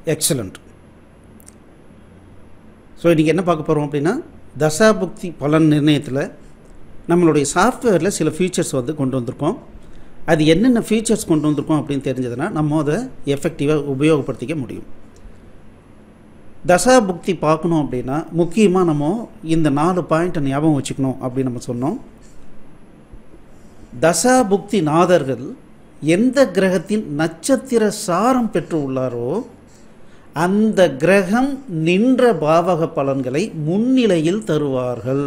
excellent so இன்றைக்கி என்ன பார்க்க போகிறோம் அப்படின்னா தசாபுக்தி பலன் நிர்ணயத்தில் நம்மளுடைய சாஃப்ட்வேரில் சில ஃபீச்சர்ஸ் வந்து கொண்டு வந்திருக்கோம் அது என்னென்ன ஃபீச்சர்ஸ் கொண்டு வந்திருக்கோம் அப்படின்னு தெரிஞ்சதுன்னா நம்ம அதை எஃபெக்டிவாக உபயோகப்படுத்திக்க முடியும் தசாபுக்தி பார்க்கணும் அப்படின்னா முக்கியமாக நம்ம இந்த நாலு பாயிண்ட்டை ஞாபகம் வச்சுக்கணும் அப்படின்னு நம்ம சொன்னோம் தசாபுக்தி நாதர்கள் எந்த கிரகத்தின் நட்சத்திர சாரம் பெற்று உள்ளாரோ அந்த கிரகம் நின்ற பாவக பலன்களை முன்னிலையில் தருவார்கள்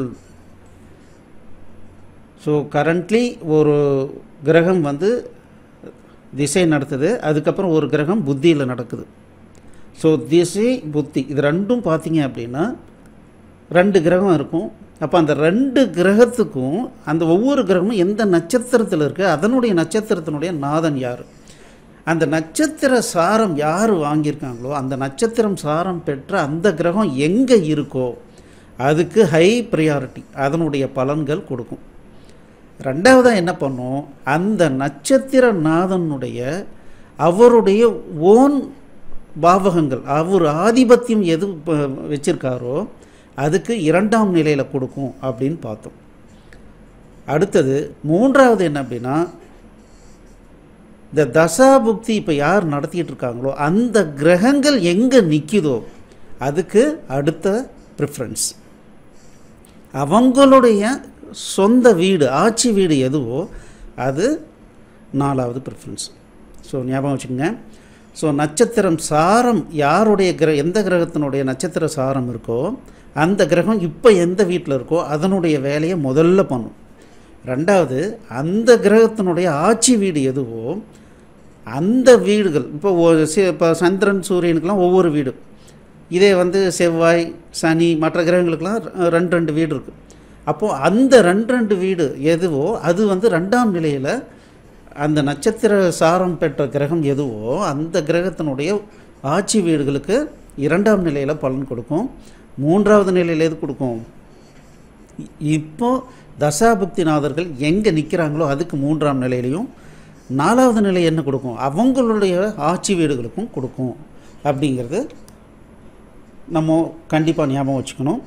ஸோ கரண்ட்லி ஒரு கிரகம் வந்து திசை நடத்துது அதுக்கப்புறம் ஒரு கிரகம் புத்தியில் நடக்குது ஸோ திசை புத்தி இது ரெண்டும் பார்த்தீங்க அப்படின்னா ரெண்டு கிரகம் இருக்கும் அப்போ அந்த ரெண்டு கிரகத்துக்கும் அந்த ஒவ்வொரு கிரகமும் எந்த நட்சத்திரத்தில் இருக்குது அதனுடைய நட்சத்திரத்தினுடைய நாதன் யார் அந்த நட்சத்திர சாரம் யார் வாங்கியிருக்காங்களோ அந்த நட்சத்திரம் சாரம் பெற்ற அந்த கிரகம் எங்கே இருக்கோ அதுக்கு ஹை ப்ரியாரிட்டி அதனுடைய பலன்கள் கொடுக்கும் ரெண்டாவதாக என்ன பண்ணும் அந்த நட்சத்திர நாதனுடைய அவருடைய ஓன் பாவகங்கள் அவர் ஆதிபத்தியம் எது வச்சிருக்காரோ அதுக்கு இரண்டாம் நிலையில் கொடுக்கும் அப்படின்னு பார்த்தோம் அடுத்தது மூன்றாவது என்ன அப்படின்னா இந்த தசாபுக்தி இப்போ யார் நடத்திட்டு இருக்காங்களோ அந்த கிரகங்கள் எங்கே நிற்கிதோ அதுக்கு அடுத்த ப்ரிஃபரன்ஸ் அவங்களுடைய சொந்த வீடு ஆட்சி வீடு எதுவோ அது நாலாவது ப்ரிஃபரன்ஸ் ஸோ ஞாபகம் வச்சுக்கோங்க ஸோ நட்சத்திரம் சாரம் யாருடைய கிர எந்த கிரகத்தினுடைய நட்சத்திர சாரம் இருக்கோ அந்த கிரகம் இப்போ எந்த வீட்டில் இருக்கோ அதனுடைய வேலையை முதல்ல பண்ணும் ரெண்டாவது அந்த கிரகத்தினுடைய ஆட்சி வீடு எதுவோ அந்த வீடுகள் இப்போ இப்போ சந்திரன் சூரியனுக்கெல்லாம் ஒவ்வொரு வீடு இதே வந்து செவ்வாய் சனி மற்ற கிரகங்களுக்கெல்லாம் ரெண்டு ரெண்டு வீடு இருக்குது அப்போது அந்த ரெண்டு ரெண்டு வீடு எதுவோ அது வந்து ரெண்டாம் நிலையில் அந்த நட்சத்திர சாரம் பெற்ற கிரகம் எதுவோ அந்த கிரகத்தினுடைய ஆட்சி வீடுகளுக்கு இரண்டாம் நிலையில் பலன் கொடுக்கும் மூன்றாவது நிலையில் எது கொடுக்கும் இப்போ தசாபுக்திநாதர்கள் எங்கே நிற்கிறாங்களோ அதுக்கு மூன்றாம் நிலையிலையும் நாலாவது நிலை என்ன கொடுக்கும் அவங்களுடைய ஆட்சி வீடுகளுக்கும் கொடுக்கும் அப்படிங்கிறது நம்ம கண்டிப்பாக ஞாபகம் வச்சுக்கணும்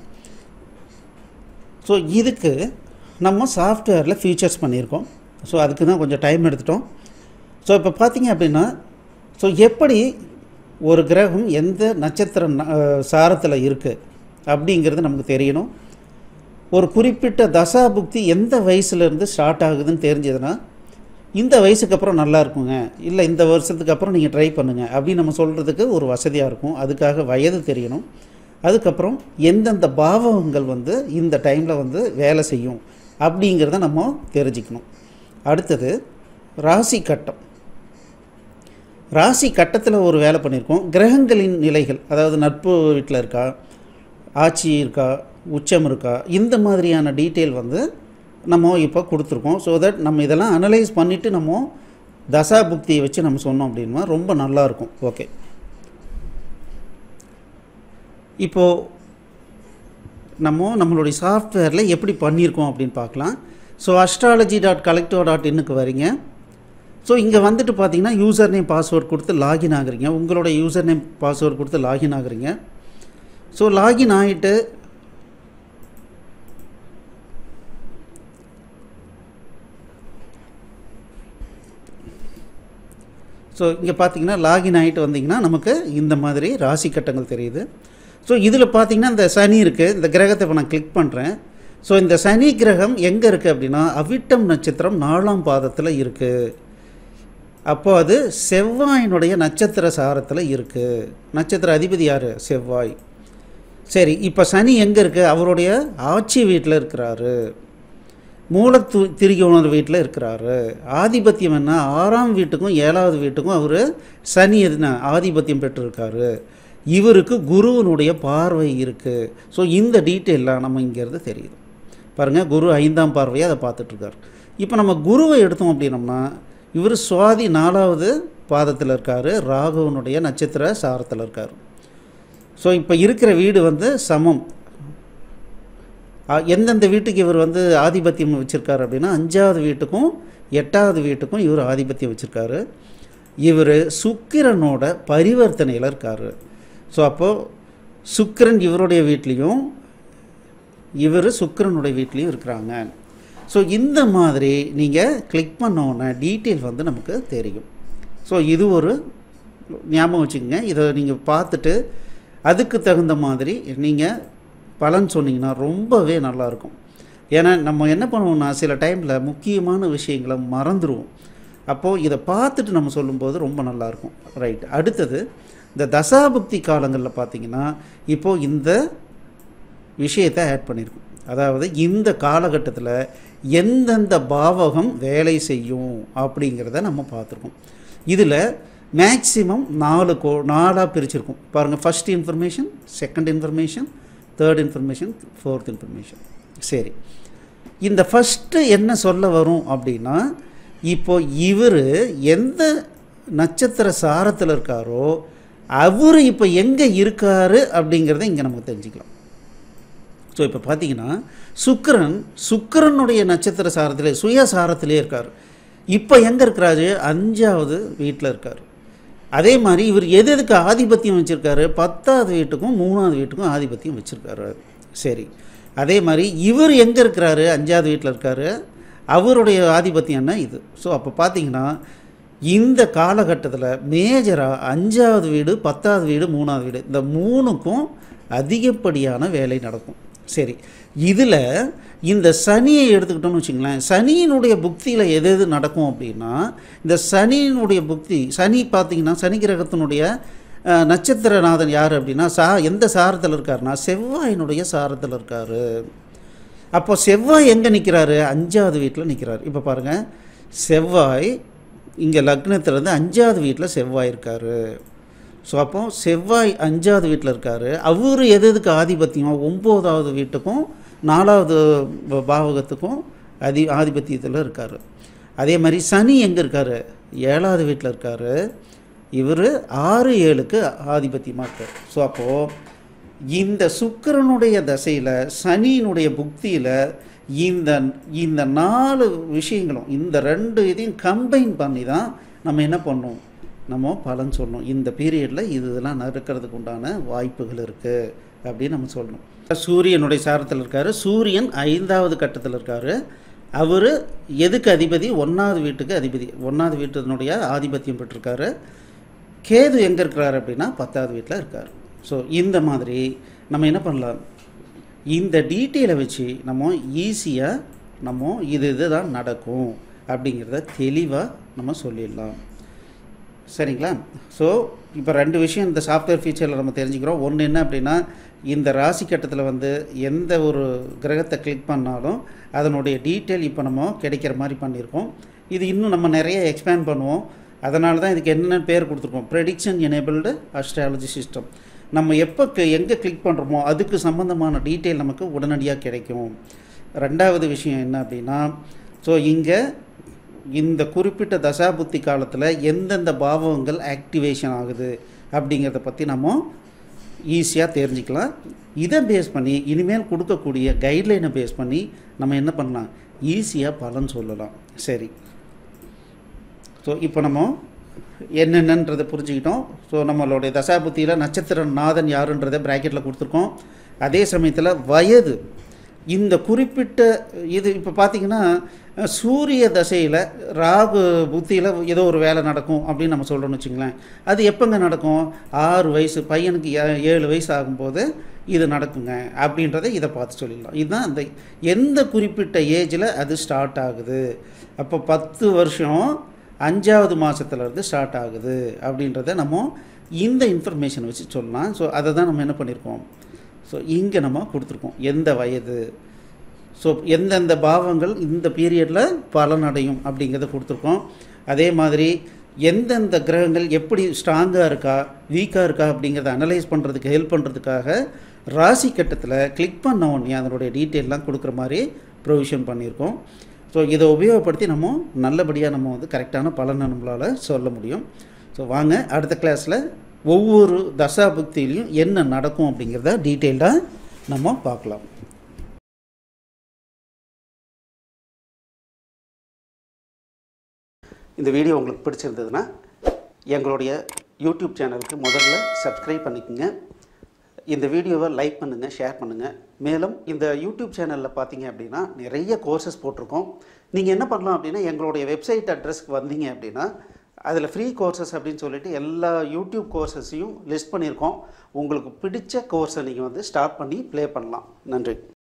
ஸோ இதுக்கு நம்ம சாஃப்ட்வேரில் ஃபீச்சர்ஸ் பண்ணியிருக்கோம் ஸோ அதுக்கு தான் கொஞ்சம் டைம் எடுத்துட்டோம் ஸோ இப்போ பார்த்தீங்க அப்படின்னா ஸோ எப்படி ஒரு கிரகம் எந்த நட்சத்திர சாரத்தில் இருக்குது அப்படிங்கிறது நமக்கு தெரியணும் ஒரு குறிப்பிட்ட தசாபுக்தி எந்த வயசுலேருந்து ஸ்டார்ட் ஆகுதுன்னு தெரிஞ்சதுன்னா இந்த வயசுக்கு அப்புறம் நல்லா இருக்குங்க இல்லை இந்த வருஷத்துக்கு அப்புறம் நீங்கள் ட்ரை பண்ணுங்கள் அப்படின்னு நம்ம சொல்கிறதுக்கு ஒரு வசதியாக இருக்கும் அதுக்காக வயது தெரியணும் அதுக்கப்புறம் எந்தெந்த பாவகங்கள் வந்து இந்த டைமில் வந்து வேலை செய்யும் அப்படிங்கிறத நம்ம தெரிஞ்சுக்கணும் அடுத்தது ராசி கட்டம் ராசி கட்டத்தில் ஒரு வேலை பண்ணியிருக்கோம் கிரகங்களின் நிலைகள் அதாவது நட்பு வீட்டில் இருக்கா ஆட்சி இருக்கா உச்சம் இருக்கா இந்த மாதிரியான டீட்டெயில் வந்து நம்ம இப்போ கொடுத்துருக்கோம் ஸோ தட் நம்ம இதெல்லாம் அனலைஸ் பண்ணிவிட்டு நம்ம தசா புக்தியை வச்சு நம்ம சொன்னோம் அப்படின்னா ரொம்ப நல்லாயிருக்கும் ஓகே இப்போது நம்ம நம்மளுடைய சாஃப்ட்வேரில் எப்படி பண்ணியிருக்கோம் அப்படின்னு பார்க்கலாம் ஸோ அஸ்ட்ராலஜி டாட் கலெக்டோ டாட் இன்னுக்கு வரீங்க ஸோ இங்கே வந்துட்டு பார்த்தீங்கன்னா யூசர் நேம் பாஸ்வேர்ட் கொடுத்து லாகின் ஆகுறீங்க உங்களோட யூசர் நேம் பாஸ்வேர்ட் கொடுத்து லாகின் ஆகுறீங்க ஸோ லாகின் ஆகிட்டு ஸோ இங்கே பார்த்தீங்கன்னா லாகின் ஆகிட்டு வந்தீங்கன்னா நமக்கு இந்த மாதிரி ராசி கட்டங்கள் தெரியுது ஸோ இதில் பார்த்தீங்கன்னா இந்த சனி இருக்குது இந்த கிரகத்தை இப்போ நான் கிளிக் பண்ணுறேன் ஸோ இந்த சனி கிரகம் எங்கே இருக்குது அப்படின்னா அவிட்டம் நட்சத்திரம் நாலாம் பாதத்தில் இருக்குது அப்போ அது செவ்வாயினுடைய நட்சத்திர சாரத்தில் இருக்குது நட்சத்திர அதிபதி யார் செவ்வாய் சரி இப்போ சனி எங்கே இருக்குது அவருடைய ஆட்சி வீட்டில் இருக்கிறாரு மூலத்து திரிகோணர் வீட்டில் இருக்கிறாரு ஆதிபத்தியம் என்ன ஆறாம் வீட்டுக்கும் ஏழாவது வீட்டுக்கும் அவர் சனி எதுனா ஆதிபத்தியம் பெற்றிருக்காரு இவருக்கு குருவனுடைய பார்வை இருக்குது ஸோ இந்த டீட்டெயிலாம் நம்ம இங்கேருந்து தெரியுது பாருங்கள் குரு ஐந்தாம் பார்வையை அதை பார்த்துட்ருக்காரு இப்போ நம்ம குருவை எடுத்தோம் அப்படின்னம்னா இவர் சுவாதி நாலாவது பாதத்தில் இருக்கார் ராகவனுடைய நட்சத்திர சாரத்தில் இருக்கார் ஸோ இப்போ இருக்கிற வீடு வந்து சமம் எந்தெந்த வீட்டுக்கு இவர் வந்து ஆதிபத்தியம் வச்சுருக்காரு அப்படின்னா அஞ்சாவது வீட்டுக்கும் எட்டாவது வீட்டுக்கும் இவர் ஆதிபத்தியம் வச்சுருக்காரு இவர் சுக்கிரனோட பரிவர்த்தனையில் இருக்கார் ஸோ அப்போது சுக்கிரன் இவருடைய வீட்லேயும் இவர் சுக்கிரனுடைய வீட்லேயும் இருக்கிறாங்க ஸோ இந்த மாதிரி நீங்கள் கிளிக் பண்ணோன்னே டீட்டெயில் வந்து நமக்கு தெரியும் ஸோ இது ஒரு ஞாபகம் வச்சுக்கோங்க இதை நீங்கள் பார்த்துட்டு அதுக்கு தகுந்த மாதிரி நீங்கள் பலன் சொன்னீங்கன்னா ரொம்பவே நல்லாயிருக்கும் ஏன்னா நம்ம என்ன பண்ணுவோம்னா சில டைமில் முக்கியமான விஷயங்களை மறந்துடுவோம் அப்போது இதை பார்த்துட்டு நம்ம சொல்லும்போது ரொம்ப நல்லாயிருக்கும் ரைட் அடுத்தது இந்த தசாபுக்தி காலங்களில் பார்த்தீங்கன்னா இப்போது இந்த விஷயத்தை ஆட் பண்ணியிருக்கோம் அதாவது இந்த காலகட்டத்தில் எந்தெந்த பாவகம் வேலை செய்யும் அப்படிங்கிறத நம்ம பார்த்துருக்கோம் இதில் மேக்ஸிமம் நாலு கோ நாலாக பிரிச்சிருக்கும் பாருங்கள் first information second information third information fourth information சரி இந்த ஃபஸ்ட்டு என்ன சொல்ல வரும் அப்படின்னா இப்போ இவர் எந்த நட்சத்திர சாரத்தில் இருக்காரோ அவர் இப்போ எங்கே இருக்காரு அப்படிங்கிறத இங்கே நமக்கு தெரிஞ்சுக்கலாம் ஸோ இப்போ பார்த்தீங்கன்னா சுக்கிரன் சுக்கிரனுடைய நட்சத்திர சாரத்திலே சுய சாரத்திலே இருக்கார் இப்போ எங்கே இருக்கிறாரு அஞ்சாவது வீட்டில் இருக்கார் அதே மாதிரி இவர் எது எதுக்கு ஆதிபத்தியம் வச்சுருக்காரு பத்தாவது வீட்டுக்கும் மூணாவது வீட்டுக்கும் ஆதிபத்தியம் வச்சுருக்காரு சரி அதே மாதிரி இவர் எங்கே இருக்கிறாரு அஞ்சாவது வீட்டில் இருக்காரு அவருடைய ஆதிபத்தியம் என்ன இது ஸோ அப்போ பார்த்தீங்கன்னா இந்த காலகட்டத்தில் மேஜராக அஞ்சாவது வீடு பத்தாவது வீடு மூணாவது வீடு இந்த மூணுக்கும் அதிகப்படியான வேலை நடக்கும் சரி இதில் இந்த சனியை எடுத்துக்கிட்டோம்னு வச்சுங்களேன் சனியினுடைய புக்தியில் எது எது நடக்கும் அப்படின்னா இந்த சனியினுடைய புக்தி சனி பார்த்தீங்கன்னா சனி கிரகத்தினுடைய அஹ், நட்சத்திரநாதன் யார் அப்படின்னா சா எந்த சாரத்தில் இருக்காருன்னா செவ்வாயினுடைய சாரத்தில் இருக்கார் அப்போ செவ்வாய் எங்கே நிற்கிறாரு அஞ்சாவது வீட்டில் நிற்கிறார் இப்போ பாருங்கள் செவ்வாய் இங்கே லக்னத்துலேருந்து அஞ்சாவது வீட்டில் செவ்வாய் இருக்கார் ஸோ அப்போ செவ்வாய் அஞ்சாவது வீட்டில் இருக்கார் அவர் எது எதுக்கு ஆதிபத்தியம் ஒம்போதாவது வீட்டுக்கும் நாலாவது ப- பாவகத்துக்கும் அதி ஆதிபத்தியத்தில் இருக்கார் அதே மாதிரி சனி எங்கே இருக்கார் ஏழாவது வீட்டில் இருக்கார் இவர் ஆறு ஏழுக்கு ஆதிபத்தியமாக இருக்கார் ஸோ அப்போது இந்த சுக்கிரனுடைய தசையில் சனியினுடைய புக்தியில் இந்த இந்த நாலு விஷயங்களும் இந்த ரெண்டு இதையும் கம்பைன் பண்ணி தான் நம்ம என்ன பண்ணோம் நம்ம பலன் சொல்லணும் இந்த பீரியடில் இது இதெல்லாம் நடக்கிறதுக்கு உண்டான வாய்ப்புகள் இருக்குது அப்படின்னு நம்ம சொல்லணும் சூரியனுடைய சாரத்தில் இருக்கார் சூரியன் ஐந்தாவது கட்டத்தில் இருக்கார் அவர் எதுக்கு அதிபதி ஒன்றாவது வீட்டுக்கு அதிபதி ஒன்றாவது வீட்டினுடைய ஆதிபத்தியம் பெற்றிருக்காரு கேது எங்கே இருக்கிறாரு அப்படின்னா பத்தாவது வீட்டில் இருக்கார் ஸோ இந்த மாதிரி நம்ம என்ன பண்ணலாம் இந்த டீட்டெயிலை வச்சு நம்ம ஈஸியாக நம்ம இது இதுதான் நடக்கும் அப்படிங்கிறத தெளிவாக நம்ம சொல்லிடலாம் சரிங்களா ஸோ இப்போ ரெண்டு விஷயம் இந்த சாஃப்ட்வேர் ஃபீச்சரில் நம்ம தெரிஞ்சுக்கிறோம் ஒன்று என்ன அப்படின்னா இந்த ராசி கட்டத்தில் வந்து எந்த ஒரு கிரகத்தை கிளிக் பண்ணாலும் அதனுடைய டீட்டெயில் இப்போ நம்ம கிடைக்கிற மாதிரி பண்ணியிருக்கோம் இது இன்னும் நம்ம நிறைய எக்ஸ்பேண்ட் பண்ணுவோம் அதனால தான் இதுக்கு என்னென்ன பேர் கொடுத்துருக்கோம் ப்ரெடிக்ஷன் எனேபிள்டு அஸ்ட்ராலஜி சிஸ்டம் நம்ம எப்போ எங்கே கிளிக் பண்ணுறோமோ அதுக்கு சம்மந்தமான டீட்டெயில் நமக்கு உடனடியாக கிடைக்கும் ரெண்டாவது விஷயம் என்ன அப்படின்னா ஸோ இங்கே இந்த குறிப்பிட்ட தசாபுத்தி காலத்தில் எந்தெந்த பாவங்கள் ஆக்டிவேஷன் ஆகுது அப்படிங்கிறத பற்றி நம்ம ஈஸியாக தெரிஞ்சுக்கலாம் இதை பேஸ் பண்ணி இனிமேல் கொடுக்கக்கூடிய கைட்லைனை பேஸ் பண்ணி நம்ம என்ன பண்ணலாம் ஈஸியாக பலன் சொல்லலாம் சரி ஸோ இப்போ நம்ம என்னென்னன்றதை புரிஞ்சுக்கிட்டோம் ஸோ நம்மளுடைய தசாபுத்தியில் நட்சத்திர நாதன் யாருன்றதை ப்ராக்கெட்டில் கொடுத்துருக்கோம் அதே சமயத்தில் வயது இந்த குறிப்பிட்ட இது இப்போ பார்த்தீங்கன்னா அஹ், சூரிய தசையில் ராகு புத்தியில் ஏதோ ஒரு வேலை நடக்கும் அப்படின்னு நம்ம சொல்கிறோம்னு வச்சுங்களேன் அது எப்போங்க நடக்கும் ஆறு வயசு பையனுக்கு ஏ- ஏழு வயசு ஆகும்போது இது நடக்குங்க அப்படின்றத இதை பார்த்து சொல்லிடலாம் இதுதான் அந்த எந்த குறிப்பிட்ட ஏஜில் அது ஸ்டார்ட் ஆகுது அப்போ பத்து வருஷம் அஞ்சாவது மாசத்துல இருந்து ஸ்டார்ட் ஆகுது அப்படின்றத நம்ம இந்த இன்ஃபர்மேஷன் வச்சு சொல்லலாம் ஸோ அதை தான் நம்ம என்ன பண்ணியிருக்கோம் ஸோ இங்கே நம்ம கொடுத்துருக்கோம் எந்த வயது ஸோ எந்தெந்த பாவங்கள் இந்த பீரியடில் பலனடையும் அப்படிங்கிறத கொடுத்துருக்கோம் அதே மாதிரி எந்தெந்த கிரகங்கள் எப்படி ஸ்ட்ராங்காக இருக்கா வீக்காக இருக்கா அப்படிங்கிறத அனலைஸ் பண்ணுறதுக்கு ஹெல்ப் பண்ணுறதுக்காக ராசி கட்டத்தில் கிளிக் பண்ண உடனே அதனுடைய டீட்டெயிலாம் கொடுக்குற மாதிரி ப்ரொவிஷன் பண்ணியிருக்கோம் ஸோ இதை உபயோகப்படுத்தி நம்ம நல்லபடியாக நம்ம வந்து கரெக்டான பலனை நம்மளால் சொல்ல முடியும் ஸோ வாங்க அடுத்த கிளாஸில் ஒவ்வொரு தசாபுக்தியிலையும் என்ன நடக்கும் அப்படிங்கிறத டீட்டெயில்டாக நம்ம பார்க்கலாம் இந்த வீடியோ உங்களுக்கு பிடிச்சிருந்ததுன்னா எங்களுடைய யூடியூப் சேனலுக்கு முதல்ல சப்ஸ்கிரைப் பண்ணிக்கோங்க இந்த வீடியோவை லைக் பண்ணுங்கள் ஷேர் பண்ணுங்கள் மேலும் இந்த யூடியூப் சேனலில் பார்த்தீங்க அப்படின்னா நிறைய கோர்சஸ் போட்டிருக்கோம் நீங்கள் என்ன பண்ணலாம் அப்படின்னா எங்களுடைய வெப்சைட் அட்ரஸ்க்கு வந்தீங்க அப்படின்னா அதில் ஃப்ரீ கோர்சஸ் அப்படின்னு சொல்லிட்டு எல்லா யூடியூப் கோர்சஸையும் லிஸ்ட் பண்ணியிருக்கோம் உங்களுக்கு பிடிச்ச கோர்ஸை நீங்கள் வந்து ஸ்டார்ட் பண்ணி ப்ளே பண்ணலாம் நன்றி